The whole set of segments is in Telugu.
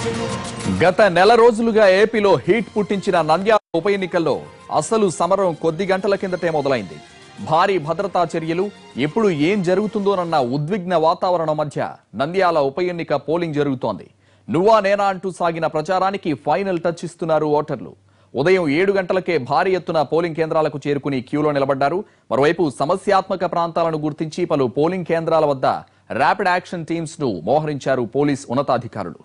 గత నెల రోజులుగా ఏపీలో హీట్ పుట్టించిన నంద్యాల ఉప ఎన్నికల్లో అసలు సమరం కొద్ది గంటల కిందటే మొదలైంది భారీ భద్రతా చర్యలు ఎప్పుడు ఏం జరుగుతుందోనన్న ఉద్విగ్న వాతావరణం మధ్య నంద్యాల ఉప ఎన్నిక పోలింగ్ జరుగుతోంది నువ్వా నేనా అంటూ సాగిన ప్రచారానికి ఫైనల్ టచ్ ఇస్తున్నారు ఓటర్లు ఉదయం ఏడు గంటలకే భారీ ఎత్తున పోలింగ్ కేంద్రాలకు చేరుకుని క్యూలో నిలబడ్డారు మరోవైపు సమస్యాత్మక ప్రాంతాలను గుర్తించి పలు పోలింగ్ కేంద్రాల వద్ద ర్యాపిడ్ యాక్షన్ టీమ్స్ ను మోహరించారు పోలీస్ ఉన్నతాధికారులు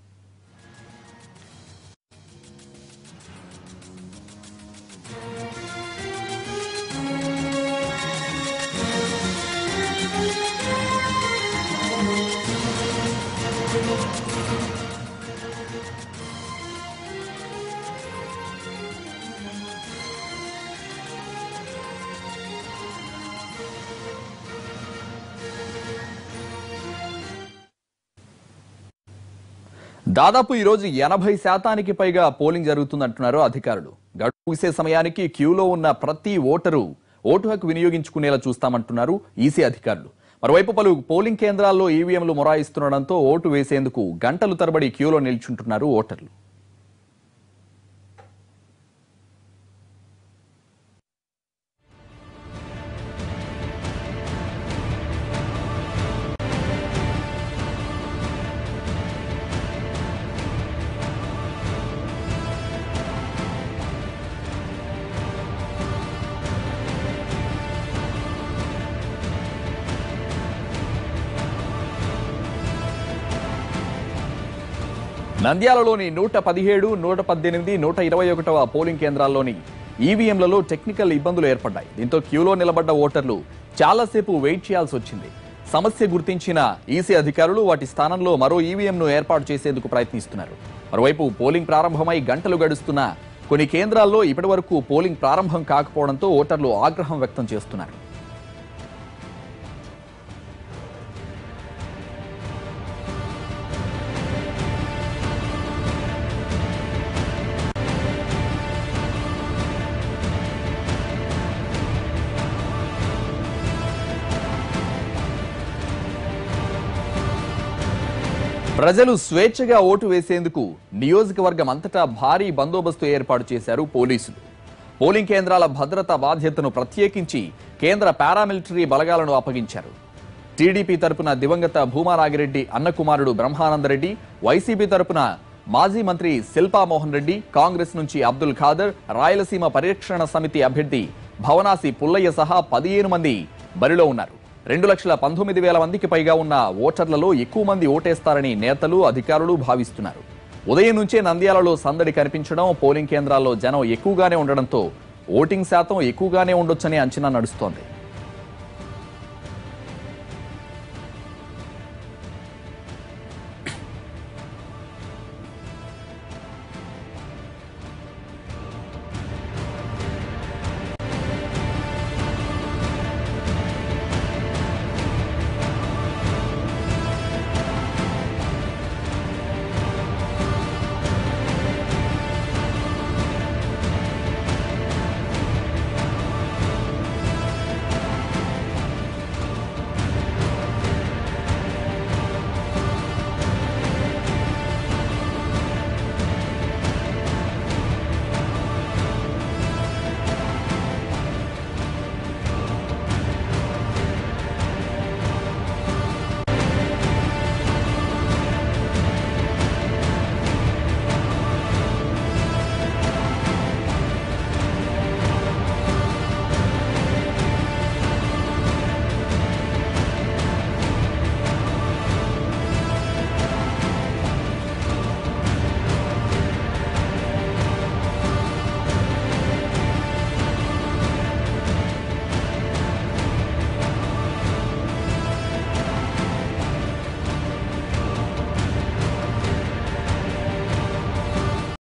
దాదాపు ఈ రోజు ఎనభై శాతానికి పైగా పోలింగ్ జరుగుతుందంటున్నారు అధికారులు గడువు ముగిసే సమయానికి క్యూలో ఉన్న ప్రతి ఓటరు ఓటు హక్కు వినియోగించుకునేలా చూస్తామంటున్నారు ఈసీ అధికారులు మరోవైపు పలు పోలింగ్ కేంద్రాల్లో ఈవీఎంలు మొరాయిస్తుండడంతో ఓటు వేసేందుకు గంటలు తరబడి క్యూలో నిల్చుంటున్నారు ఓటర్లు నంద్యాలలోని నూట పదిహేడు నూట పద్దెనిమిది నూట ఇరవై ఒకటవ పోలింగ్ కేంద్రాల్లోని ఈవీఎంలలో టెక్నికల్ ఇబ్బందులు ఏర్పడ్డాయి దీంతో క్యూలో నిలబడ్డ ఓటర్లు చాలాసేపు వెయిట్ చేయాల్సి వచ్చింది సమస్య గుర్తించిన ఈసీ అధికారులు వాటి స్థానంలో మరో ఈవీఎంను ఏర్పాటు చేసేందుకు ప్రయత్నిస్తున్నారు మరోవైపు పోలింగ్ ప్రారంభమై గంటలు గడుస్తున్నా కొన్ని కేంద్రాల్లో ఇప్పటివరకు పోలింగ్ ప్రారంభం కాకపోవడంతో ఓటర్లు ఆగ్రహం వ్యక్తం చేస్తున్నారు ప్రజలు స్వేచ్ఛగా ఓటు వేసేందుకు నియోజకవర్గం అంతటా భారీ బందోబస్తు ఏర్పాటు చేశారు పోలీసులు పోలింగ్ కేంద్రాల భద్రత బాధ్యతను ప్రత్యేకించి కేంద్ర పారామిలిటరీ బలగాలను అప్పగించారు టీడీపీ తరపున దివంగత భూమానాగిరెడ్డి అన్నకుమారుడు బ్రహ్మానందరెడ్డి వైసీపీ తరపున మాజీ మంత్రి శిల్పా మోహన్ రెడ్డి కాంగ్రెస్ నుంచి అబ్దుల్ ఖాదర్ రాయలసీమ పరిరక్షణ సమితి అభ్యర్థి భవనాసి పుల్లయ్య సహా పదిహేను మంది బరిలో ఉన్నారు రెండు లక్షల పంతొమ్మిది వేల మందికి పైగా ఉన్న ఓటర్లలో ఎక్కువ మంది ఓటేస్తారని నేతలు అధికారులు భావిస్తున్నారు ఉదయం నుంచే నంద్యాలలో సందడి కనిపించడం పోలింగ్ కేంద్రాల్లో జనం ఎక్కువగానే ఉండడంతో ఓటింగ్ శాతం ఎక్కువగానే ఉండొచ్చనే అంచనా నడుస్తోంది